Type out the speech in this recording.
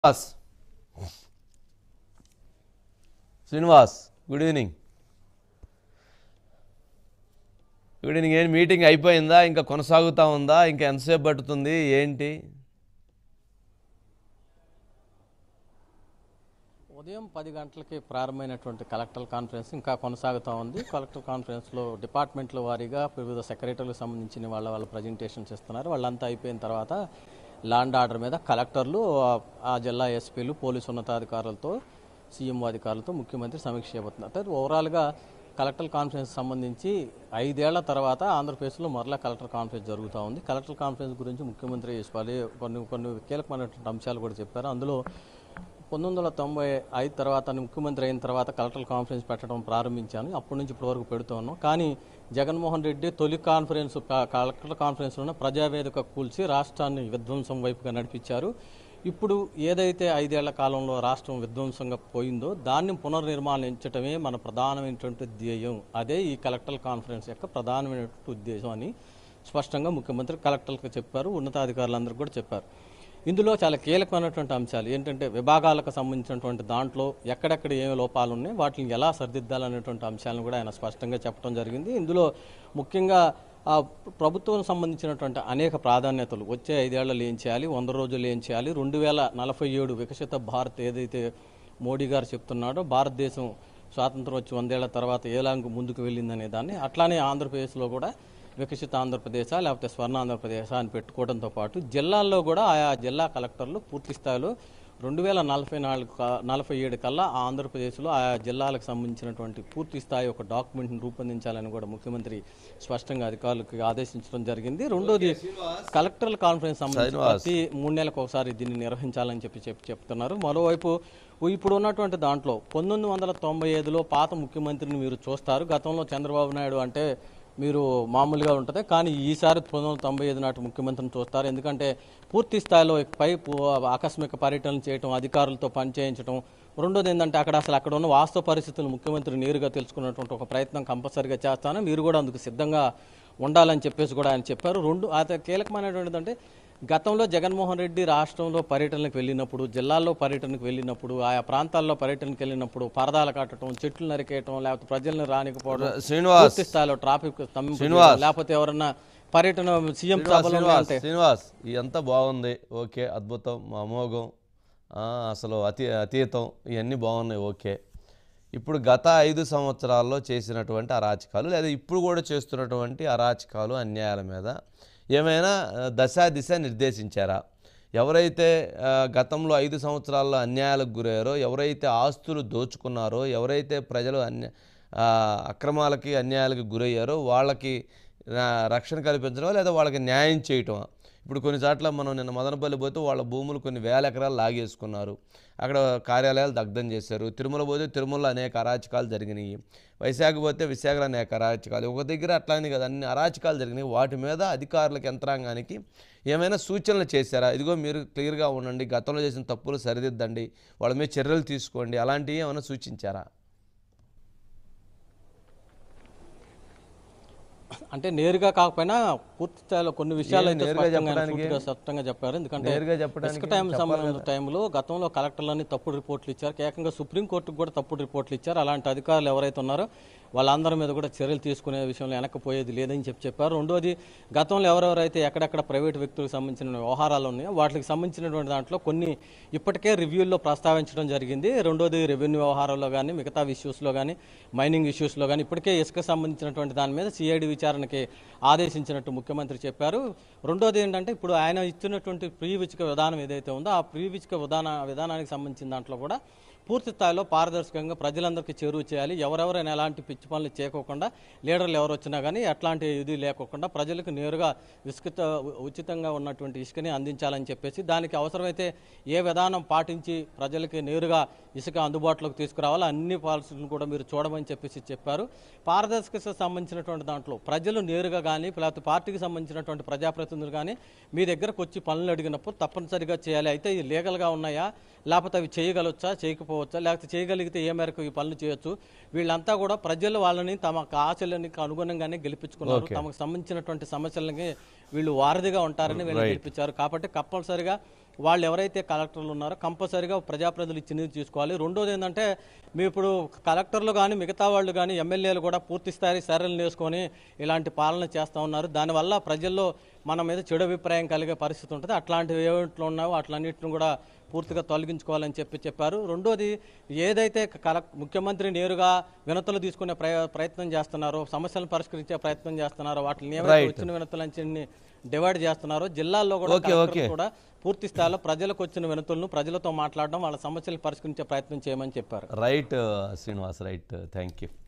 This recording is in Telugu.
Srinivas Srinivas good evening good evening ఏంటి మీటింగ్ అయిపోయిందా ఇంకా కొనసాగుతూ ఉందా ఇంకా ఎంతసేపు పడుతుంది ఏంటి ఉదయం పది గంటలకి ప్రారంభమైనటువంటి కలెక్టర్ కాన్ఫరెన్స్ ఇంకా కొనసాగుతూ ఉంది కలెక్టర్ కాన్ఫరెన్స్లో డిపార్ట్మెంట్ల వారీగా వివిధ సెక్రటరీలకు సంబంధించిన వాళ్ళ వాళ్ళ ప్రజెంటేషన్స్ ఇస్తున్నారు వాళ్ళంతా అయిపోయిన తర్వాత ల్యాండ్ ఆర్డర్ మీద కలెక్టర్లు ఆ- ఆ జిల్లా ఎస్పీలు పోలీసు ఉన్నతాధికారులతో సీఎంఓ అధికారులతో ముఖ్యమంత్రి సమీక్ష చేయబోతున్నారు అంటే ఓవరాల్గా కలెక్టర్ కాన్ఫరెన్స్ సంబంధించి ఐదేళ్ల తర్వాత ఆంధ్రప్రదేశ్లో మరలా కలెక్టర్ కాన్ఫరెన్స్ జరుగుతూ ఉంది కలెక్టర్ కాన్ఫరెన్స్ గురించి ముఖ్యమంత్రి పలు కొన్ని కొన్ని కీలకమైనటువంటి అంశాలు కూడా చెప్పారు అందులో పంతొమ్మిది వందల తొంభై ఐదు తర్వాత నేను ముఖ్యమంత్రి అయిన తర్వాత కలెక్టర్ కాన్ఫరెన్స్ పెట్టడం ప్రారంభించాను అప్పటి నుంచి ఇప్పటి వరకు పెడుతూ ఉన్నాం కానీ జగన్మోహన్ రెడ్డి తొలి కాన్ఫరెన్స్ క- కలెక్టర్ కాన్ఫరెన్స్లోనే ప్రజావేదిక కూల్చి రాష్ట్రాన్ని విధ్వంసం వైపుగా నడిపించారు ఇప్పుడు ఏదైతే ఐదేళ్ల కాలంలో రాష్ట్రం విధ్వంసంగా పోయిందో దాన్ని పునర్నిర్మాణించడమే మన ప్రధానమైనటువంటి ధ్యేయం అదే ఈ కలెక్టర్ కాన్ఫరెన్స్ యొక్క ప్రధానమైనటువంటి ఉద్దేశం అని స్పష్టంగా ముఖ్యమంత్రి కలెక్టర్లకు చెప్పారు ఉన్నతాధికారులందరూ కూడా చెప్పారు ఇందులో చాలా కీలకమైనటువంటి అంశాలు ఏంటంటే విభాగాలకు సంబంధించినటువంటి దాంట్లో ఎక్కడెక్కడ ఏమి లోపాలు ఉన్నాయి వాటిని ఎలా సరిదిద్దాలనేటువంటి అంశాలను కూడా ఆయన స్పష్టంగా చెప్పడం జరిగింది ఇందులో ముఖ్యంగా ఆ ప్రభుత్వం సంబంధించినటువంటి అనేక ప్రాధాన్యతలు వచ్చే ఐదేళ్లలో ఏం చేయాలి వంద రోజులు ఏం చేయాలి రెండు వేల నలభై ఏడు వికసిత భారత్ ఏదైతే మోడీ గారు చెప్తున్నాడో భారతదేశం స్వాతంత్రం వచ్చి వందేళ్ల తర్వాత ఏలాంటి ముందుకు వెళ్ళిందనే దాన్ని అట్లానే ఆంధ్రప్రదేశ్లో కూడా వికసిత ఆంధ్రప్రదేశ్ లేకపోతే స్వర్ణ ఆంధ్రప్రదేశ్ అని పెట్టుకోవడంతో పాటు జిల్లాల్లో కూడా ఆయా జిల్లా కలెక్టర్లు పూర్తి స్థాయిలో రెండు వేల నలభై నాలుగు క- నలభై ఏడు కల్లా ఆ ఆంధ్రప్రదేశ్లో ఆయా జిల్లాలకు సంబంధించినటువంటి పూర్తి స్థాయి ఒక డాక్యుమెంట్ని రూపొందించాలని కూడా ముఖ్యమంత్రి స్పష్టంగా అధికారులకు ఆదేశించడం జరిగింది రెండోది కలెక్టర్ల కాన్ఫరెన్స్ సంబంధించి ప్రతి మూడు నెలలకు ఒకసారి దీన్ని నిర్వహించాలని చెప్పి చెప్పి చెప్తున్నారు మరోవైపు ఇప్పుడు ఉన్నటువంటి దాంట్లో పంతొమ్మిది వందల తొంభై ఐదులో పాత ముఖ్యమంత్రిని మీరు చూస్తారు గతంలో చంద్రబాబు నాయుడు అంటే మీరు మామూలుగా ఉంటుంది కానీ ఈసారి పంతొమ్మిది వందల తొంభై ఐదు నాటి ముఖ్యమంత్రిని చూస్తారు ఎందుకంటే పూర్తి స్థాయిలో పై పు- ఆకస్మిక పర్యటనలు చేయటం అధికారులతో పనిచేయించడం రెండోది ఏంటంటే అక్కడ అసలు అక్కడ ఉన్న వాస్తవ పరిస్థితులు ముఖ్యమంత్రి నేరుగా తెలుసుకున్నటువంటి ఒక ప్రయత్నం కంపల్సరిగా చేస్తాను మీరు కూడా అందుకు సిద్ధంగా ఉండాలని చెప్పేసి కూడా ఆయన చెప్పారు రెండు అత కీలకమైనటువంటిది అంటే గతంలో జగన్మోహన్ రెడ్డి రాష్ట్రంలో పర్యటనకు వెళ్ళినప్పుడు జిల్లాల్లో పర్యటనకు వెళ్ళినప్పుడు ఆయా ప్రాంతాల్లో పర్యటనకు వెళ్ళినప్పుడు పరదాలు కట్టడం చెట్లు నరికేయటం లేకపోతే ప్రజల్ని రానికపోవడం శ్రీనివాస్ పూర్తి స్థాయిలో ట్రాఫిక్ స్తంభింప చేయడం, లేకపోతే ఎవరన్నా పర్యటన సీఎం సభలో శ్రీనివాస్ అంటే శ్రీనివాస్ ఇదంతా బాగుంది ఓకే అద్భుతం అమోఘం ఆ, అసలు అతి అతీతం ఇవన్నీ బాగున్నాయి ఓకే ఇప్పుడు గత ఐదు సంవత్సరాల్లో చేసినటువంటి అరాచకాలు లేదా ఇప్పుడు కూడా చేస్తున్నటువంటి అరాచకాలు అన్యాయాల మీద ఏమైనా ఆ, దశా దిశ నిర్దేశించారా ఎవరైతే ఆ, గతంలో ఐదు సంవత్సరాల్లో అన్యాయాలకు గురయ్యారో ఎవరైతే ఆస్తులు దోచుకున్నారో ఎవరైతే ప్రజలు అన్య ఆ, అక్రమాలకి అన్యాయాలకు గురయ్యారో వాళ్ళకి ఆ, రక్షణ కల్పించడం లేదా వాళ్ళకి న్యాయం చేయటం ఇప్పుడు కొన్ని చోట్ల మనం నిన్న మదనపల్లి పోతే వాళ్ళ భూములు కొన్ని వేల ఎకరాలు లాగేసుకున్నారు అక్కడ కార్యాలయాలు దగ్ధం చేశారు తిరుమల పోతే తిరుమలలో అనేక అరాచకాలు జరిగినాయి వైశాఖ పోతే విశాఖలో అనేక అరాచకాలు ఒక దగ్గర అట్లానే కదా అన్ని అరాచకాలు జరిగినాయి వాటి మీద అధికారులకు యంత్రాంగానికి ఏమైనా సూచనలు చేశారా ఇదిగో మీరు క్లియర్గా ఉండండి గతంలో చేసిన తప్పులు సరిదిద్దండి వాళ్ళ మీద చర్యలు తీసుకోండి అలాంటివి ఏమైనా సూచించారా అంటే నేరుగా కాకపోయినా పూర్తి స్థాయిలో కొన్ని విషయాలు అయితే నేరుగా స్పష్టంగా ఆయన చెప్పడానికి? సూటిగా స్పష్టంగా చెప్పారు ఎందుకంటే నేరుగా చెప్పడానికి ఇసుక టైం సంబంధించిన టైంలో గతంలో కలెక్టర్లన్నీ తప్పుడు రిపోర్ట్లు ఇచ్చారు ఏకంగా సుప్రీంకోర్టుకు కూడా తప్పుడు రిపోర్ట్లు ఇచ్చారు అలాంటి అధికారులు ఎవరైతే ఉన్నారో వాళ్ళందరి మీద కూడా చర్యలు తీసుకునే విషయంలో వెనకపోయేది లేదని చెప్పి చెప్పారు రెండోది గతంలో ఎవరెవరైతే ఎక్కడెక్కడ ప్రైవేట్ వ్యక్తులకు సంబంధించిన వ్యవహారాలు ఉన్నాయో వాటికి సంబంధించినటువంటి దాంట్లో కొన్ని ఇప్పటికే రివ్యూల్లో ప్రస్తావించడం జరిగింది రెండోది రెవెన్యూ వ్యవహారాల్లో కానీ మిగతా ఇష్యూస్లో కానీ మైనింగ్ ఇష్యూస్లో కానీ ఇప్పటికే ఇసుక సంబంధించినటువంటి దాని మీద సిఐడి విచారణకి ఆదేశించినట్టు ముఖ్యమంత్రి చెప్పారు రెండోది ఏంటంటే ఇప్పుడు ఆయన ఇచ్చినటువంటి ప్రీ విచిక విధానం ఏదైతే ఉందో ఆ ప్రీ విచిక విధాన విధానానికి సంబంధించిన దాంట్లో కూడా పూర్తి స్థాయిలో పారదర్శకంగా ప్రజలందరికీ చేరువ చేయాలి ఎవరెవరైనా ఎలాంటి పిచ్చి పనులు చేయకోకుండా లీడర్లు ఎవరు వచ్చినా కానీ ఎట్లాంటి ఇది లేకోకుండా ప్రజలకు నేరుగా ఇసుకతో ఉచితంగా ఉన్నటువంటి ఇసుకని అందించాలని చెప్పేసి దానికి అవసరమైతే ఏ విధానం పాటించి ప్రజలకి నేరుగా ఇసుక అందుబాటులోకి తీసుకురావాలో అన్ని పాలసీలను కూడా మీరు చూడమని చెప్పేసి చెప్పారు పారదర్శకత సంబంధించినటువంటి దాంట్లో ప్రజలు నేరుగా కానీ లేకపోతే పార్టీకి సంబంధించినటువంటి ప్రజాప్రతినిధులు కానీ మీ దగ్గరకు వచ్చి పనులు అడిగినప్పుడు తప్పనిసరిగా చేయాలి అయితే ఇవి లీగల్గా ఉన్నాయా లేకపోతే అవి చేయగలవచ్చా చేయకపోవచ్చా లేకపోతే చేయగలిగితే ఏ మేరకు ఈ పనులు చేయొచ్చు వీళ్ళంతా కూడా ప్రజలు వాళ్ళని తమ ఆశలకి అనుగుణంగానే గెలిపించుకున్నారు తమకు సంబంధించినటువంటి సమస్యలకి వీళ్ళు వారధిగా ఉంటారని వీళ్ళు గెలిపించారు కాబట్టి కంపల్సరిగా వాళ్ళు ఎవరైతే కలెక్టర్లు ఉన్నారో కంపల్సరీగా ప్రజాప్రతినిధులు ఇచ్చినది తీసుకోవాలి రెండోది ఏంటంటే మీ ఇప్పుడు కలెక్టర్లు కానీ మిగతా వాళ్ళు కానీ ఎమ్మెల్యేలు కూడా పూర్తి స్థాయి సరళలు వేసుకొని ఇలాంటి పాలన చేస్తూ ఉన్నారు దానివల్ల ప్రజల్లో మన మీద చెడు అభిప్రాయం కలిగే పరిస్థితి ఉంటుంది అట్లాంటివి ఏమిట్లో ఉన్నావో అట్లన్నిటిని కూడా పూర్తిగా తొలగించుకోవాలని చెప్పి చెప్పారు రెండోది ఏదైతే కలెక్ ముఖ్యమంత్రి నేరుగా వినతులు తీసుకునే ప్రయ- ప్రయత్నం చేస్తున్నారో సమస్యలను పరిష్కరించే ప్రయత్నం చేస్తున్నారో వాటిని ఏవైతే Right. వచ్చిన వినతులన్నింటినీ డివైడ్ చేస్తున్నారో జిల్లాల్లో కూడా Okay, కలెక్టర్లు okay. కూడా పూర్తి స్థాయిలో ప్రజలకు వచ్చిన వినతులను ప్రజలతో మాట్లాడడం వాళ్ళ సమస్యలు పరిష్కరించే ప్రయత్నం చేయమని చెప్పారు right Srinivas right thank you